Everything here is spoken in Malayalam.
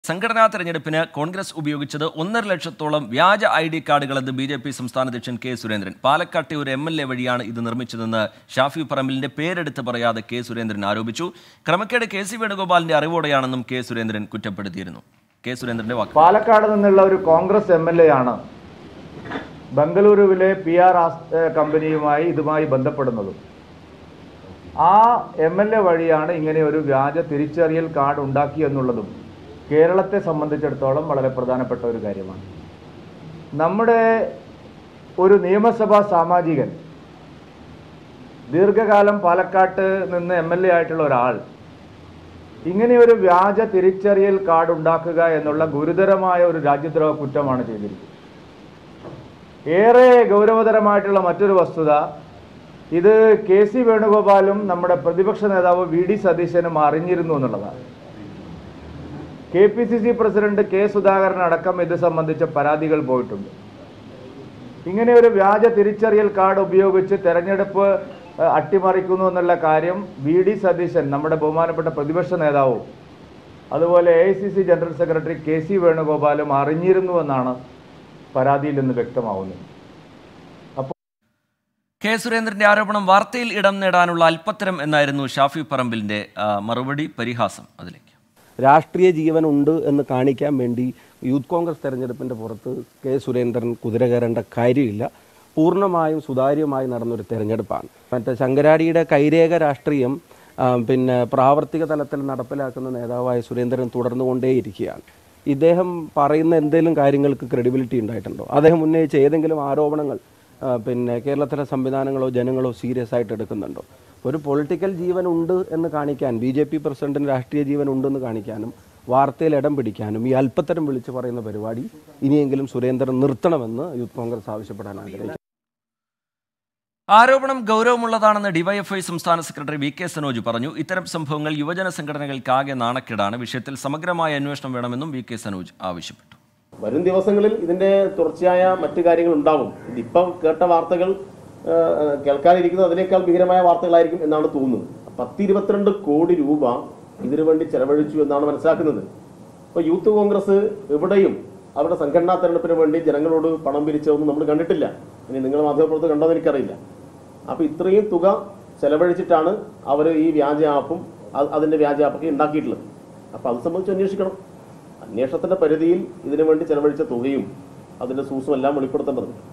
സംഘടനാ തെരഞ്ഞെടുപ്പിന് കോൺഗ്രസ് ഉപയോഗിച്ചത് ഒന്നര ലക്ഷത്തോളം വ്യാജ ഐ ഡി കാർഡുകളെന്ന് ബി ജെ പി സംസ്ഥാന അധ്യക്ഷൻ കെ സുരേന്ദ്രൻ പാലക്കാട്ടെ ഒരു എം എൽ എ വഴിയാണ് ഇത് നിർമ്മിച്ചതെന്ന് ഷാഫി പറമ്പിലിന്റെ പേരെടുത്ത് പറയാതെ കെ സുരേന്ദ്രൻ ആരോപിച്ചു ക്രമക്കേട് കെ സി വേണുഗോപാലിന്റെ അറിവോടെയാണെന്നും കെ സുരേന്ദ്രൻ കുറ്റപ്പെടുത്തിയിരുന്നു കെ സുരേന്ദ്രന്റെ വാക്ക് പാലക്കാട് നിന്നുള്ള ഒരു കോൺഗ്രസ് എം എൽ എ ആണ് ബംഗളൂരുവിലെ പി ആർ കമ്പനിയുമായി ഇതുമായി ബന്ധപ്പെടുന്നതും ആ എം എൽ എ വഴിയാണ് ഇങ്ങനെ ഒരു വ്യാജ തിരിച്ചറിയൽ കാർഡ് ഉണ്ടാക്കി എന്നുള്ളതും കേരളത്തെ സംബന്ധിച്ചിടത്തോളം വളരെ പ്രധാനപ്പെട്ട ഒരു കാര്യമാണ് നമ്മുടെ ഒരു നിയമസഭാ സാമാജികൻ ദീർഘകാലം പാലക്കാട്ട് നിന്ന് എം എൽ എ ആയിട്ടുള്ള ഒരാൾ ഇങ്ങനെ ഒരു വ്യാജ തിരിച്ചറിയൽ കാർഡ് ഉണ്ടാക്കുക എന്നുള്ള ഗുരുതരമായ ഒരു രാജ്യദ്രോഹ കുറ്റമാണ് ചെയ്തിരിക്കുന്നത് ഏറെ ഗൗരവതരമായിട്ടുള്ള മറ്റൊരു വസ്തുത ഇത് കെ സി വേണുഗോപാലും നമ്മുടെ പ്രതിപക്ഷ നേതാവ് വി ഡി സതീശനും അറിഞ്ഞിരുന്നു എന്നുള്ളതാണ് K P C C president K Sudhakaran അടക്കം ഇത് സംബന്ധിച്ച പരാതികൾ പോയിട്ടുണ്ട് ഇങ്ങനെ ഒരു വ്യാജ തിരിച്ചറിയൽ കാർഡ് ഉപയോഗിച്ച് തെരഞ്ഞെടുപ്പ് ഏഹ്, അട്ടിമറിക്കുന്നു എന്നുള്ള കാര്യം വി ഡി സതീശൻ നമ്മുടെ ബഹുമാനപ്പെട്ട പ്രതിപക്ഷ നേതാവും അതുപോലെ A I C C general secretary K C വേണുഗോപാലും അറിഞ്ഞിരുന്നുവെന്നാണ് പരാതിയിൽ നിന്ന് വ്യക്തമാവുന്നത് കെ സുരേന്ദ്രന്റെ ആരോപണം വാർത്തയിൽ ഇടം നേടാനുള്ള അല്പത്തരം എന്നായിരുന്നു ഷാഫി പറമ്പിലിന്റെ ആ, മറുപടി പരിഹാസം അതിലേക്ക് രാഷ്ട്രീയ ജീവനുണ്ട് എന്ന് കാണിക്കാൻ വേണ്ടി യൂത്ത് കോൺഗ്രസ് തെരഞ്ഞെടുപ്പിന്റെ പുറത്ത് കെ സുരേന്ദ്രൻ കുതിര കയറേണ്ട കാര്യമില്ല പൂർണ്ണമായും സുതാര്യമായി നടന്നൊരു തെരഞ്ഞെടുപ്പാണ് മറ്റേ ശങ്കരാടിയുടെ കൈരേഖ രാഷ്ട്രീയം ആ, പിന്നെ പ്രാവർത്തിക തലത്തിൽ നടപ്പിലാക്കുന്ന നേതാവായ സുരേന്ദ്രൻ തുടർന്നുകൊണ്ടേയിരിക്കുകയാണ് ഇദ്ദേഹം പറയുന്ന എന്തെങ്കിലും കാര്യങ്ങൾക്ക് ക്രെഡിബിലിറ്റി ഉണ്ടായിട്ടുണ്ടോ അദ്ദേഹം ഉന്നയിച്ച ഏതെങ്കിലും ആരോപണങ്ങൾ ആ, പിന്നെ കേരളത്തിലെ സംവിധാനങ്ങളോ ജനങ്ങളോ സീരിയസ് ആയിട്ട് എടുക്കുന്നുണ്ടോ ഒരു പൊളിറ്റിക്കൽ ജീവൻ ഉണ്ട് എന്ന് കാണിക്കാൻ ബി ജെ പി പ്രസിഡന്റിന് രാഷ്ട്രീയ ജീവൻ ഉണ്ടെന്ന് കാണിക്കാനും വാർത്തയിൽ ഇടം പിടിക്കാനും ഈ അല്പത്തരം വിളിച്ചു പറയുന്ന പരിപാടി ഇനിയെങ്കിലും സുരേന്ദ്രൻ നിർത്തണമെന്ന് യൂത്ത് കോൺഗ്രസ് ആവശ്യപ്പെടാൻ ആഗ്രഹിക്കുന്നു ആരോപണം ഗൗരവമുള്ളതാണെന്ന് ഡിവൈഎഫ്ഐ സംസ്ഥാന സെക്രട്ടറി വി കെ സനോജ് പറഞ്ഞു ഇത്തരം സംഭവങ്ങൾ യുവജന സംഘടനകൾക്കാകെ നാണക്കേടാണ് വിഷയത്തിൽ സമഗ്രമായ അന്വേഷണം വേണമെന്നും വി കെ സനോജ് ആവശ്യപ്പെട്ടു വരും ദിവസങ്ങളിൽ ഇതിന്റെ തുടർച്ചയായ മറ്റു കാര്യങ്ങൾ ഉണ്ടാകും ഇതിപ്പം കേട്ട വാർത്തകൾ ആ, കേൾക്കാനിരിക്കുന്നത് അതിനേക്കാൾ ഭീകരമായ വാർത്തകളായിരിക്കും എന്നാണ് തോന്നുന്നത് പത്തിരുപത്തിരണ്ട് കോടി രൂപ ഇതിനു വേണ്ടി ചെലവഴിച്ചു എന്നാണ് മനസ്സിലാക്കുന്നത് അപ്പോൾ യൂത്ത് കോൺഗ്രസ് എവിടെയും അവരുടെ സംഘടനാ തെരഞ്ഞെടുപ്പിന് വേണ്ടി ജനങ്ങളോട് പണം പിരിച്ചതൊന്നും നമ്മൾ കണ്ടിട്ടില്ല ഇനി നിങ്ങൾ മാധ്യമപ്രവർത്തകർ കണ്ടോ എന്ന് എനിക്കറിയില്ല അപ്പോൾ ഇത്രയും തുക ചെലവഴിച്ചിട്ടാണ് അവർ ഈ വ്യാജ ആപ്പും അ- അതിന്റെ വ്യാജ ആപ്പൊക്കെ ഉണ്ടാക്കിയിട്ടുള്ളത് അപ്പോൾ അത് സംബന്ധിച്ച് അന്വേഷിക്കണം അന്വേഷണത്തിന്റെ പരിധിയിൽ ഇതിനു വേണ്ടി ചെലവഴിച്ച തുകയും അതിന്റെ സൂസും എല്ലാം വെളിപ്പെടുത്തേണ്ടതുണ്ട്